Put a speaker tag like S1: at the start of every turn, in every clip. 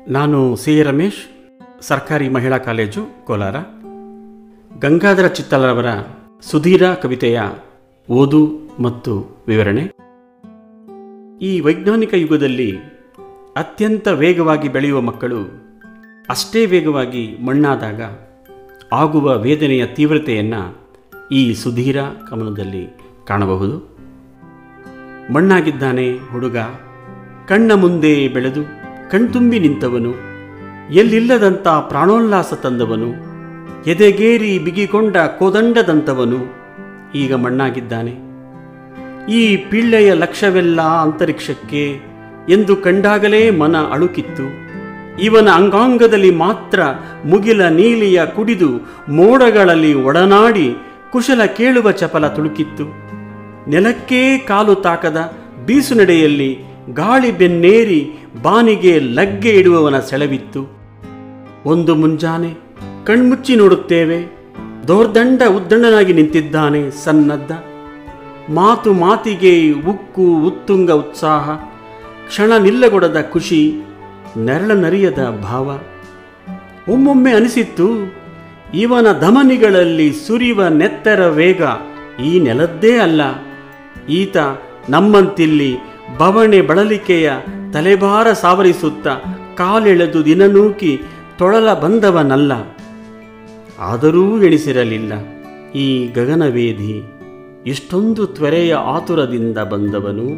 S1: ನಾನು C A Ramesh ಸರ್ಕಾರಿ ಮಹಿಳಾ ಕಾಲೇಜು ಕೋಲಾರ ಗಂಗಾಧರ ಚಿತ್ತಲರವರ ಸುಧೀರ ಕವಿತೆಯ ಓದು ಮತ್ತು ವಿವರಣೆ ಈ ವೈಜ್ಞಾನಿಕ ಯುಗದಲ್ಲಿ ಅತ್ಯಂತ ವೇಗವಾಗಿ ಬೆಳೆಯುವ ಮಕ್ಕಳು ಅಷ್ಟೇ ವೇಗವಾಗಿ ಮಣ್ಣಾದಾಗ ಆಗುವ ವೇದನೆಯ ತೀವ್ರತೆಯನ್ನು ಈ ಸುಧೀರ ಕವನದಲ್ಲಿ ಕಾಣಬಹುದು ಮಣ್ಣಾಗಿದ್ದಾನೆ ಹುಡುಗ ಕಣ್ಣ ಮುಂದೆ ಬೆಳೆದು ಕಣ್ತುಂಬಿ ನಿಂತವನು ಎಲ್ಲಿಲ್ಲದಂಥ ಪ್ರಾಣೋಲ್ಲಾಸ ತಂದವನು ಎದೆಗೇರಿ ಬಿಗಿಕೊಂಡ ಕೋದಂಡದಂಥವನು ಈಗ ಮಣ್ಣಾಗಿದ್ದಾನೆ ಈ ಪಿಳ್ಳೆಯ ಲಕ್ಷ್ಯವೆಲ್ಲ ಅಂತರಿಕ್ಷಕ್ಕೆ ಎಂದು ಕಂಡಾಗಲೇ ಮನ ಅಳುಕಿತ್ತು ಇವನ ಅಂಗಾಂಗದಲ್ಲಿ ಮಾತ್ರ ಮುಗಿಲ ನೀಲಿಯ ಕುಡಿದು ಮೋಡಗಳಲ್ಲಿ ಒಡನಾಡಿ ಕುಶಲ ಕೇಳುವ ಚಪಲ ತುಳುಕಿತ್ತು ನೆಲಕ್ಕೇ ಕಾಲು ತಾಕದ ಬೀಸು ನಡೆಯಲ್ಲಿ ಗಾಳಿ ಬೆನ್ನೇರಿ ಬಾನಿಗೆ ಲಗ್ಗೆ ಇಡುವವನ ಸೆಳವಿತ್ತು ಒಂದು ಮುಂಜಾನೆ ಕಣ್ಮುಚ್ಚಿ ನೋಡುತ್ತೇವೆ ದೋರ್ದಂಡ ಉದ್ದಣ್ಣನಾಗಿ ನಿಂತಿದ್ದಾನೆ ಸನ್ನದ್ದ ಮಾತು ಮಾತಿಗೆ ಉಕ್ಕು ಉತ್ತುಂಗ ಉತ್ಸಾಹ ಕ್ಷಣ ನಿಲ್ಲಗೊಡದ ಖುಷಿ ನೆರಳ ನರಿಯದ ಭಾವ ಒಮ್ಮೊಮ್ಮೆ ಅನಿಸಿತ್ತು ಇವನ ಧಮನಿಗಳಲ್ಲಿ ಸುರಿವ ನೆತ್ತರ ವೇಗ ಈ ನೆಲದ್ದೇ ಅಲ್ಲ ಈತ ನಮ್ಮಂತಿಲ್ಲಿ ಬವಣೆ ಬಳಲಿಕೆಯ ತಲೆಭಾರ ಸಾವರಿಸುತ್ತ ಕಾಲೆಳೆದು ದಿನನೂಕಿ ತೊಳಲ ಬಂದವನಲ್ಲ ಆದರೂ ಎಣಿಸಿರಲಿಲ್ಲ ಈ ಗಗನವೇದಿ ಇಷ್ಟೊಂದು ತ್ವರೆಯ ಆತುರದಿಂದ ಬಂದವನು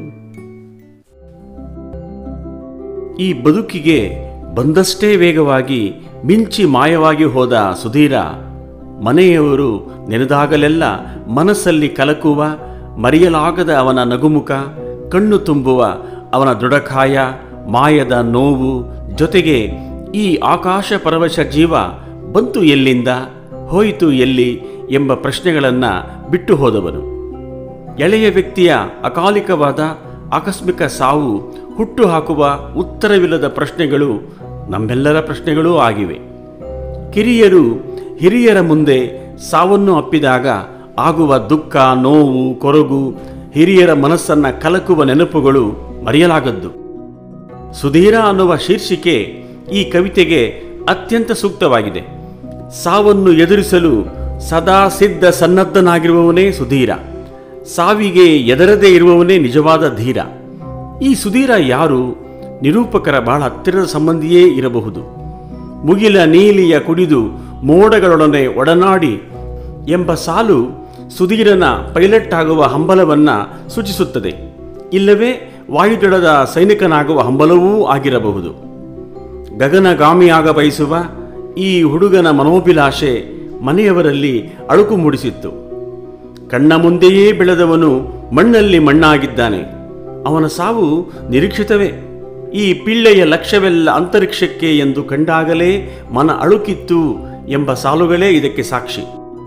S1: ಈ ಬದುಕಿಗೆ ಬಂದಷ್ಟೇ ವೇಗವಾಗಿ ಮಿಂಚಿ ಮಾಯವಾಗಿ ಹೋದ ಸುಧೀರ ಮನೆಯವರು ನೆನೆದಾಗಲೆಲ್ಲ ಮನಸ್ಸಲ್ಲಿ ಕಲಕುವ ಮರೆಯಲಾಗದ ಅವನ ನಗುಮುಖ ಕಣ್ಣು ತುಂಬುವ ಅವನ ದೃಢಕಾಯ ಮಾಯದ ನೋವು ಜೊತೆಗೆ ಈ ಆಕಾಶ ಪರವಶ ಜೀವ ಬಂತು ಎಲ್ಲಿಂದ ಹೋಯಿತು ಎಲ್ಲಿ ಎಂಬ ಪ್ರಶ್ನೆಗಳನ್ನು ಬಿಟ್ಟು ಹೋದವನು ಎಳೆಯ ವ್ಯಕ್ತಿಯ ಅಕಾಲಿಕವಾದ ಆಕಸ್ಮಿಕ ಸಾವು ಹುಟ್ಟು ಹಾಕುವ ಉತ್ತರವಿಲ್ಲದ ಪ್ರಶ್ನೆಗಳು ನಮ್ಮೆಲ್ಲರ ಪ್ರಶ್ನೆಗಳೂ ಆಗಿವೆ ಕಿರಿಯರು ಹಿರಿಯರ ಮುಂದೆ ಸಾವನ್ನು ಅಪ್ಪಿದಾಗ ಆಗುವ ದುಃಖ ನೋವು ಕೊರಗು ಹಿರಿಯರ ಮನಸ್ಸನ್ನು ಕಲಕುವ ನೆನಪುಗಳು ಮರೆಯಲಾಗದ್ದು ಸುಧೀರ ಅನ್ನುವ ಶೀರ್ಷಿಕೆ ಈ ಕವಿತೆಗೆ ಅತ್ಯಂತ ಸೂಕ್ತವಾಗಿದೆ ಸಾವನ್ನು ಎದುರಿಸಲು ಸದಾ ಸಿದ್ಧ ಸನ್ನದ್ಧನಾಗಿರುವವನೇ ಸುಧೀರ ಸಾವಿಗೆ ಎದರದೇ ಇರುವವನೇ ನಿಜವಾದ ಧೀರ ಈ ಸುಧೀರ ಯಾರು ನಿರೂಪಕರ ಬಹಳ ಹತ್ತಿರದ ಸಂಬಂಧಿಯೇ ಇರಬಹುದು ಮುಗಿಲ ನೀಲಿಯ ಕುಡಿದು ಮೋಡಗಳೊಡನೆ ಒಡನಾಡಿ ಎಂಬ ಸಾಲು ಸುಧೀರನ ಪೈಲಟ್ ಆಗುವ ಹಂಬಲವನ್ನು ಸೂಚಿಸುತ್ತದೆ ಇಲ್ಲವೇ ವಾಯುದಳದ ಸೈನಿಕನಾಗುವ ಹಂಬಲವೂ ಆಗಿರಬಹುದು ಗಗನಗಾಮಿಯಾಗ ಬಯಸುವ ಈ ಹುಡುಗನ ಮನೋಭಿಲಾಷೆ ಮನೆಯವರಲ್ಲಿ ಅಳುಕು ಮೂಡಿಸಿತ್ತು ಕಣ್ಣ ಮುಂದೆಯೇ ಬೆಳೆದವನು ಮಣ್ಣಲ್ಲಿ ಮಣ್ಣಾಗಿದ್ದಾನೆ ಅವನ ಸಾವು ನಿರೀಕ್ಷಿತವೇ ಈ ಪಿಳ್ಳೆಯ ಲಕ್ಷ್ಯವೆಲ್ಲ ಅಂತರಿಕ್ಷಕ್ಕೆ ಎಂದು ಕಂಡಾಗಲೇ ಮನ ಅಳುಕಿತ್ತು ಎಂಬ ಸಾಲುಗಳೇ ಇದಕ್ಕೆ ಸಾಕ್ಷಿ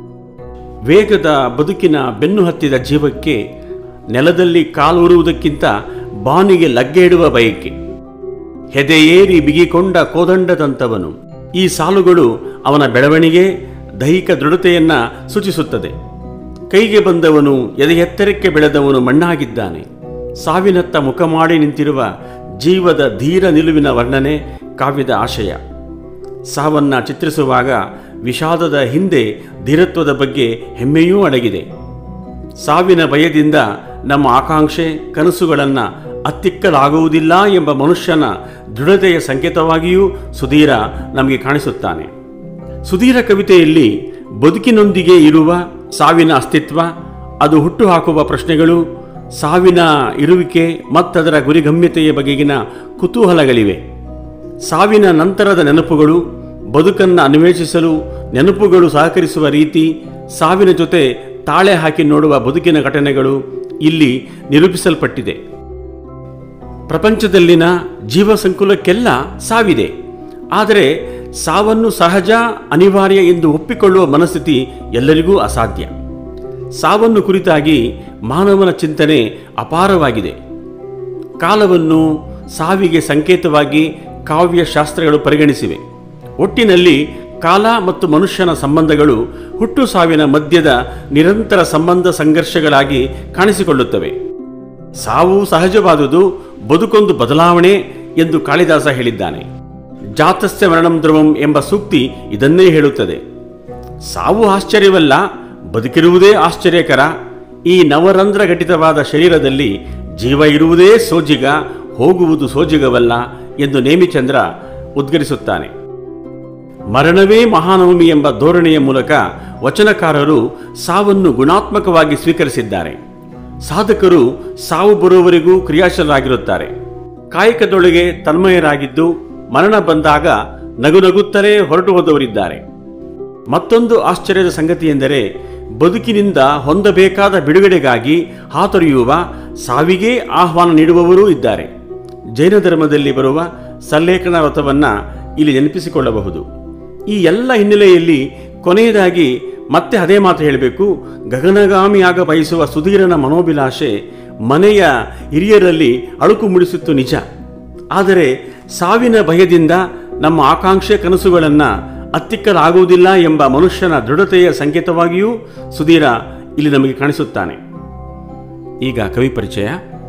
S1: ವೇಗದ ಬದುಕಿನ ಬೆನ್ನು ಹತ್ತಿದ ಜೀವಕ್ಕೆ ನೆಲದಲ್ಲಿ ಕಾಲೂರುವುದಕ್ಕಿಂತ ಬಾನಿಗೆ ಲಗ್ಗೆ ಇಡುವ ಬಯಕೆ ಹೆದೆಯೇರಿ ಬಿಗಿಕೊಂಡ ಕೋದಂಡದಂತವನು ಈ ಸಾಲುಗಳು ಅವನ ಬೆಳವಣಿಗೆ ದೈಹಿಕ ದೃಢತೆಯನ್ನ ಸೂಚಿಸುತ್ತದೆ ಕೈಗೆ ಬಂದವನು ಎದೆ ಎತ್ತರಕ್ಕೆ ಬೆಳೆದವನು ಮಣ್ಣಾಗಿದ್ದಾನೆ ಸಾವಿನತ್ತ ಮುಖ ಮಾಡಿ ನಿಂತಿರುವ ಜೀವದ ಧೀರ ನಿಲುವಿನ ವರ್ಣನೆ ಕಾವ್ಯದ ಆಶಯ ಸಾವನ್ನ ಚಿತ್ರಿಸುವಾಗ ವಿಷಾದದ ಹಿಂದೆ ಧೀರತ್ವದ ಬಗ್ಗೆ ಹೆಮ್ಮೆಯೂ ಅಡಗಿದೆ ಸಾವಿನ ಭಯದಿಂದ ನಮ್ಮ ಆಕಾಂಕ್ಷೆ ಕನಸುಗಳನ್ನು ಅತ್ತಿಕ್ಕಲಾಗುವುದಿಲ್ಲ ಎಂಬ ಮನುಷ್ಯನ ದೃಢತೆಯ ಸಂಕೇತವಾಗಿಯೂ ಸುಧೀರ ನಮಗೆ ಕಾಣಿಸುತ್ತಾನೆ ಸುಧೀರ ಕವಿತೆಯಲ್ಲಿ ಬದುಕಿನೊಂದಿಗೆ ಇರುವ ಸಾವಿನ ಅಸ್ತಿತ್ವ ಅದು ಹುಟ್ಟು ಹಾಕುವ ಪ್ರಶ್ನೆಗಳು ಸಾವಿನ ಇರುವಿಕೆ ಮತ್ತದರ ಗುರಿಗಮ್ಯತೆಯ ಬಗೆಗಿನ ಕುತೂಹಲಗಳಿವೆ ಸಾವಿನ ನಂತರದ ನೆನಪುಗಳು ಬದುಕನ್ನು ಅನ್ವೇಷಿಸಲು ನೆನಪುಗಳು ಸಹಕರಿಸುವ ರೀತಿ ಸಾವಿನ ಜೊತೆ ತಾಳೆ ಹಾಕಿ ನೋಡುವ ಬದುಕಿನ ಘಟನೆಗಳು ಇಲ್ಲಿ ನಿರೂಪಿಸಲ್ಪಟ್ಟಿದೆ ಪ್ರಪಂಚದಲ್ಲಿನ ಜೀವ ಸಂಕುಲಕ್ಕೆಲ್ಲ ಸಾವಿದೆ ಆದರೆ ಸಾವನ್ನು ಸಹಜ ಅನಿವಾರ್ಯ ಎಂದು ಒಪ್ಪಿಕೊಳ್ಳುವ ಮನಸ್ಥಿತಿ ಎಲ್ಲರಿಗೂ ಅಸಾಧ್ಯ ಸಾವನ್ನು ಕುರಿತಾಗಿ ಮಾನವನ ಚಿಂತನೆ ಅಪಾರವಾಗಿದೆ ಕಾಲವನ್ನು ಸಾವಿಗೆ ಸಂಕೇತವಾಗಿ ಕಾವ್ಯಶಾಸ್ತ್ರಗಳು ಪರಿಗಣಿಸಿವೆ ಒಟ್ಟಿನಲ್ಲಿ ಕಾಲ ಮತ್ತು ಮನುಷ್ಯನ ಸಂಬಂಧಗಳು ಹುಟ್ಟು ಸಾವಿನ ಮಧ್ಯದ ನಿರಂತರ ಸಂಬಂಧ ಸಂಘರ್ಷಗಳಾಗಿ ಕಾಣಿಸಿಕೊಳ್ಳುತ್ತವೆ ಸಾವು ಸಹಜವಾದುದು ಬದುಕೊಂದು ಬದಲಾವಣೆ ಎಂದು ಕಾಳಿದಾಸ ಹೇಳಿದ್ದಾನೆ ಜಾತಸ್ಯ ಮರಣಂ ಧ್ರುವಂ ಎಂಬ ಸೂಕ್ತಿ ಇದನ್ನೇ ಹೇಳುತ್ತದೆ ಸಾವು ಆಶ್ಚರ್ಯವಲ್ಲ ಬದುಕಿರುವುದೇ ಆಶ್ಚರ್ಯಕರ ಈ ನವರಂಧ್ರ ಘಟಿತವಾದ ಶರೀರದಲ್ಲಿ ಜೀವ ಇರುವುದೇ ಸೋಜಿಗ ಹೋಗುವುದು ಸೋಜಿಗವಲ್ಲ ಎಂದು ನೇಮಿಚಂದ್ರ ಉದ್ಗರಿಸುತ್ತಾನೆ ಮರಣವೇ ಮಹಾನವಮಿ ಎಂಬ ಧೋರಣೆಯ ಮೂಲಕ ವಚನಕಾರರು ಸಾವನ್ನು ಗುಣಾತ್ಮಕವಾಗಿ ಸ್ವೀಕರಿಸಿದ್ದಾರೆ ಸಾಧಕರು ಸಾವು ಬರುವವರೆಗೂ ಕ್ರಿಯಾಶೀಲರಾಗಿರುತ್ತಾರೆ ಕಾಯಕದೊಳಗೆ ತನ್ಮಯರಾಗಿದ್ದು ಮರಣ ಬಂದಾಗ ನಗುನಗುತ್ತಲೇ ಹೊರಟು ಹೋದವರಿದ್ದಾರೆ ಮತ್ತೊಂದು ಆಶ್ಚರ್ಯದ ಸಂಗತಿ ಎಂದರೆ ಬದುಕಿನಿಂದ ಹೊಂದಬೇಕಾದ ಬಿಡುಗಡೆಗಾಗಿ ಹಾತೊರೆಯುವ ಸಾವಿಗೆ ಆಹ್ವಾನ ನೀಡುವವರೂ ಇದ್ದಾರೆ ಜೈನ ಧರ್ಮದಲ್ಲಿ ಬರುವ ಸಲ್ಲೇಖನ ವ್ರತವನ್ನ ಇಲ್ಲಿ ನೆನಪಿಸಿಕೊಳ್ಳಬಹುದು ಈ ಎಲ್ಲ ಹಿನ್ನೆಲೆಯಲ್ಲಿ ಕೊನೆಯದಾಗಿ ಮತ್ತೆ ಅದೇ ಮಾತು ಹೇಳಬೇಕು ಗಗನಗಾಮಿಯಾಗ ಬಯಸುವ ಸುಧೀರನ ಮನೋಭಿಲಾಷೆ ಮನೆಯ ಹಿರಿಯರಲ್ಲಿ ಅಳುಕು ಮೂಡಿಸಿತ್ತು ನಿಜ ಆದರೆ ಸಾವಿನ ಭಯದಿಂದ ನಮ್ಮ ಆಕಾಂಕ್ಷೆ ಕನಸುಗಳನ್ನು ಅತ್ತಿಕ್ಕಲಾಗುವುದಿಲ್ಲ ಎಂಬ ಮನುಷ್ಯನ ದೃಢತೆಯ ಸಂಕೇತವಾಗಿಯೂ ಸುಧೀರ ಇಲ್ಲಿ ನಮಗೆ ಕಾಣಿಸುತ್ತಾನೆ ಈಗ ಕವಿ ಪರಿಚಯ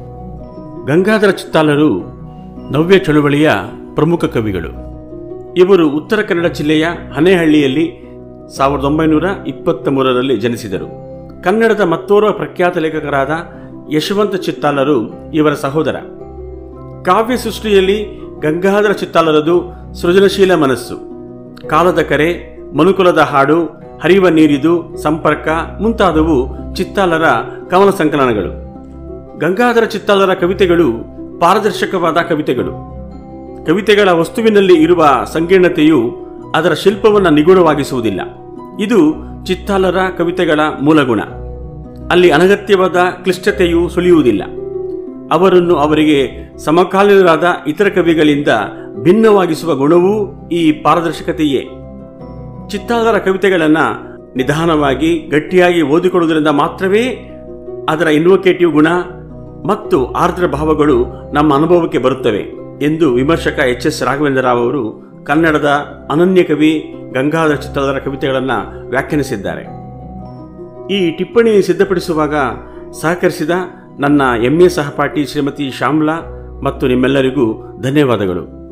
S1: ಗಂಗಾಧರ ಚಿತ್ತಾಲರು ನವ್ಯ ಚಳುವಳಿಯ ಪ್ರಮುಖ ಕವಿಗಳು ಇವರು ಉತ್ತರ ಕನ್ನಡ ಜಿಲ್ಲೆಯ ಹನೇಹಳ್ಳಿಯಲ್ಲಿ ಸಾವಿರದ ಒಂಬೈನೂರ ಇಪ್ಪತ್ತ ಮೂರರಲ್ಲಿ ಜನಿಸಿದರು ಕನ್ನಡದ ಮತ್ತೋರ್ವ ಪ್ರಖ್ಯಾತ ಲೇಖಕರಾದ ಯಶವಂತ ಚಿತ್ತಾಲರು ಇವರ ಸಹೋದರ ಕಾವ್ಯ ಸೃಷ್ಟಿಯಲ್ಲಿ ಗಂಗಾಧರ ಚಿತ್ತಾಲರದು ಸೃಜನಶೀಲ ಮನಸ್ಸು ಕಾಲದ ಕರೆ ಮನುಕುಲದ ಹಾಡು ಹರಿವ ನೀರಿದು ಸಂಪರ್ಕ ಮುಂತಾದವು ಚಿತ್ತಾಲರ ಕವನ ಸಂಕಲನಗಳು ಗಂಗಾಧರ ಚಿತ್ತಾಲರ ಕವಿತೆಗಳು ಪಾರದರ್ಶಕವಾದ ಕವಿತೆಗಳು ಕವಿತೆಗಳ ವಸ್ತುವಿನಲ್ಲಿ ಇರುವ ಸಂಕೀರ್ಣತೆಯು ಅದರ ಶಿಲ್ಪವನ್ನು ನಿಗೂಢವಾಗಿಸುವುದಿಲ್ಲ ಇದು ಚಿತ್ತಾಲರ ಕವಿತೆಗಳ ಮೂಲಗುಣ ಅಲ್ಲಿ ಅನಗತ್ಯವಾದ ಕ್ಲಿಷ್ಟತೆಯು ಸುಳಿಯುವುದಿಲ್ಲ ಅವರನ್ನು ಅವರಿಗೆ ಸಮಕಾಲೀನರಾದ ಇತರ ಕವಿಗಳಿಂದ ಭಿನ್ನವಾಗಿಸುವ ಗುಣವೂ ಈ ಪಾರದರ್ಶಕತೆಯೇ ಚಿತ್ತಾಲರ ಕವಿತೆಗಳನ್ನು ನಿಧಾನವಾಗಿ ಗಟ್ಟಿಯಾಗಿ ಓದಿಕೊಳ್ಳುವುದರಿಂದ ಮಾತ್ರವೇ ಅದರ ಇನ್ವೊಕೇಟಿವ್ ಗುಣ ಮತ್ತು ಆರ್ದ್ರ ಭಾವಗಳು ನಮ್ಮ ಅನುಭವಕ್ಕೆ ಬರುತ್ತವೆ ಎಂದು ವಿಮರ್ಶಕ ಎಚ್ ಎಸ್ ರಾಘವೇಂದ್ರ ರಾವ್ ಅವರು ಕನ್ನಡದ ಅನನ್ಯ ಕವಿ ಗಂಗಾಧರ ಚಿತ್ತಾಲರ ಕವಿತೆಗಳನ್ನು ವ್ಯಾಖ್ಯಾನಿಸಿದ್ದಾರೆ ಈ ಟಿಪ್ಪಣಿ ಸಿದ್ಧಪಡಿಸುವಾಗ ಸಹಕರಿಸಿದ ನನ್ನ ಎಂ ಎ ಸಹಪಾಠಿ ಶ್ರೀಮತಿ ಶ್ಯಾಮ್ಲಾ ಮತ್ತು ನಿಮ್ಮೆಲ್ಲರಿಗೂ ಧನ್ಯವಾದಗಳು